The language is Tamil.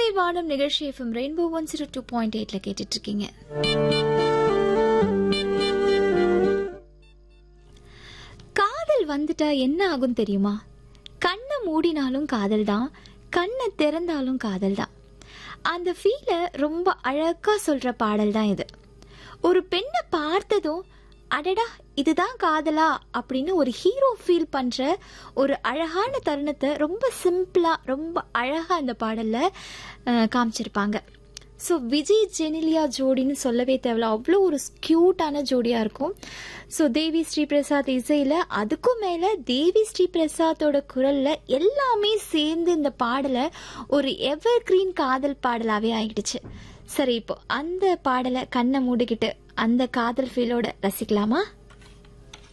இசை வானம் நிகழ்ச்சி FM rainbow one zero two point எயிட்ல கேட்டுட்டு இருக்கீங்க காதல் வந்துட்டா என்ன ஆகும் தெரியுமா கண்ணை மூடினாலும் காதல் தான் கண்ணை திறந்தாலும் காதல் தான் அந்த ஃபீலை ரொம்ப அழகா சொல்ற பாடல் தான் இது ஒரு பெண்ணை பார்த்ததும் அடடா இதுதான் காதலா அப்படின்னு ஒரு ஹீரோ ஃபீல் பண்ற ஒரு அழகான தருணத்தை ரொம்ப சிம்பிளா ரொம்ப அழகா அந்த பாடல்ல அஹ், காமிச்சிருப்பாங்க ஸோ விஜய் ஜெனிலியா ஜோடின்னு சொல்லவே தேவையில்ல அவ்வளோ ஒரு க்யூட்டான ஜோடியாக இருக்கும் ஸோ தேவி ஸ்ரீ பிரசாத் இசையில் அதுக்கும் மேலே தேவி ஸ்ரீ பிரசாத்தோட குரலில் எல்லாமே சேர்ந்து இந்த பாடலை ஒரு எவர் கிரீன் காதல் பாடலாகவே ஆகிடுச்சு சரி இப்போ அந்த பாடலை கண்ணை மூடிக்கிட்டு அந்த காதல் ஃபீலோட ரசிக்கலாமா